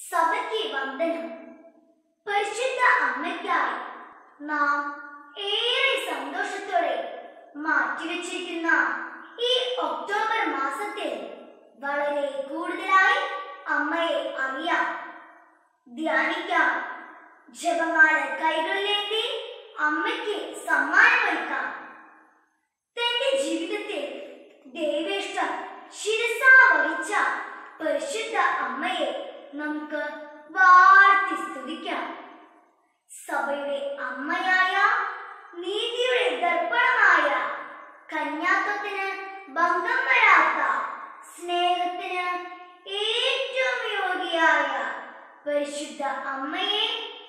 സഭയ്ക്ക് വന്ദനം പരിശുദ്ധ അമ്മയ്ക്കായി നാം ഏറെ സന്തോഷത്തോടെ മാറ്റിവെച്ചിരിക്കുന്ന ഈ ഒക്ടോബർ മാസത്തിൽ വളരെ കൂടുതലായി അമ്മയെ അറിയാം ധ്യാനിക്കാം ജപമാല കൈകളിലേന്തി അമ്മയ്ക്ക് സമ്മാനമൊരുക്കാം തന്റെ ജീവിതത്തിൽ ദൈവേഷ്ടം ശിരസാ വഹിച്ച പരിശുദ്ധ അമ്മയെ നമുക്ക് വാഴ്ത്തി സ്തുതിക്കാം സഭയുടെ അമ്മയായ നീതിയുടെ ദർപ്പണമായ കന്യാത്വത്തിന് ഭംഗം വരാത്ത സ്നേഹത്തിന് ഏറ്റവും യോഗ്യയായ പരിശുദ്ധ അമ്മയെ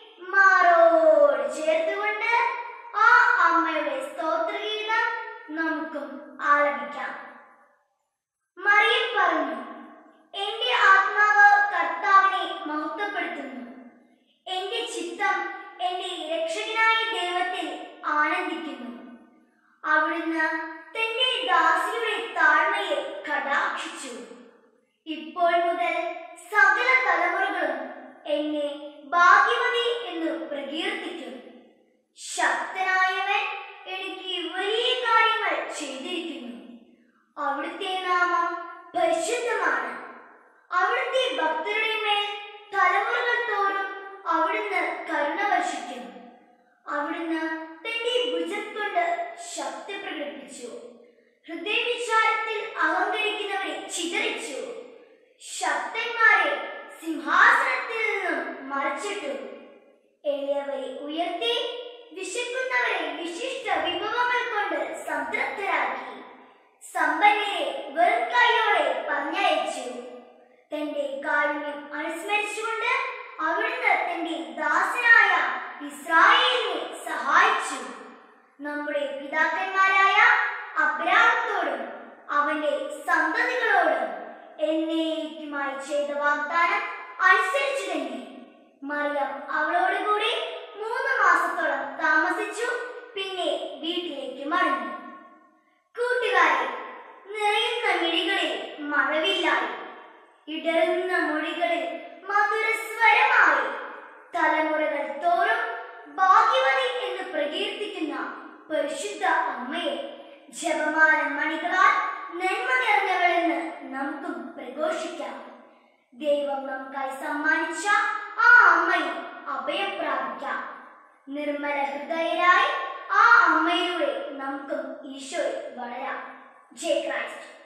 മാറോട് ചേർത്തുകൊണ്ട് ആ അമ്മയുടെ സ്തോത്രഗീതം നമുക്കും ആലപിക്കാം മറിയം പറഞ്ഞു എന്റെ ആത്മാവ് കർത്താവിനെ മഹത്വപ്പെടുത്തുന്നു എന്റെ ചിത്തം എന്റെ രക്ഷകനായ ദൈവത്തിൽ ആനന്ദിക്കുന്നു അവിടുന്ന് തന്റെ ദാസിയുടെ താഴ്മയെ കടാക്ഷിച്ചു ഇപ്പോൾ മുതൽ സകല തലമുറകളും എന്നെ ഭാഗ്യവതി എന്ന് പ്രകീർത്തിക്കും ശക്തനായവൻ എനിക്ക് വലിയ കാര്യങ്ങൾ ചെയ്തിരിക്കുന്നു അവിടുത്തെ നാമം പരിശുദ്ധമാണ് അവിടുത്തെ ഭക്തരുടെ മേൽ തലമുറകൾ തോറും അവിടുന്ന് കരുണ വർഷിക്കും അവിടുന്ന് തന്റെ ഭുജം കൊണ്ട് ശക്തി പ്രകടിപ്പിച്ചു ഹൃദയവിചാരത്തിൽ അഹങ്കരിക്കുന്നവരെ ചിതറിച്ചു ശക്തന്മാരെ സിംഹാസനത്തിൽ നിന്നും മറിച്ചിട്ടു എളിയവരെ ഉയർത്തി വിശക്കുന്നവരെ വിശിഷ്ട വിഭവങ്ങൾ കൊണ്ട് സംതൃപ്തരാക്കി സമ്പന്നരെ വെറും കൈയോടെ പറഞ്ഞയച്ചു തന്റെ കാരുണ്യം അനുസ്മരിച്ചുകൊണ്ട് അവിടുന്ന് തന്റെ ദാസനായ ഇസ്രായേലിനെ സഹായിച്ചു നമ്മുടെ പിതാക്കന്മാരായ അബ്രാഹത്തോടും അവന്റെ സന്തതികളോടും എന്നേക്കുമായി ചെയ്ത വാഗ്ദാനം അനുസരിച്ചു തന്നെ മറിയം അവളോടുകൂടി മൂന്ന് മാസത്തോളം താമസിച്ചു പിന്നെ വീട്ടിലേക്ക് മടങ്ങി കൂട്ടുകാരെ നിറയുന്ന മിഴികളിൽ മറവില്ലായി ഇടറുന്ന മൊഴികളിൽ മധുരസ്വരമായി തലമുറകൾ തോറും ഭാഗ്യവതി എന്ന് പ്രകീർത്തിക്കുന്ന പരിശുദ്ധ അമ്മയെ ജപമാല മണികളാൽ നന്മ നിറഞ്ഞവളെന്ന് നമുക്കും പ്രഘോഷിക്കാം ദൈവം നമുക്കായി സമ്മാനിച്ച ആ അമ്മയും അഭയം പ്രാപിക്കാം നിർമ്മല ഹൃദയരായി ആ അമ്മയിലൂടെ നമുക്കും ഈശോയിൽ വളരാം ജയ് ക്രൈസ്റ്റ്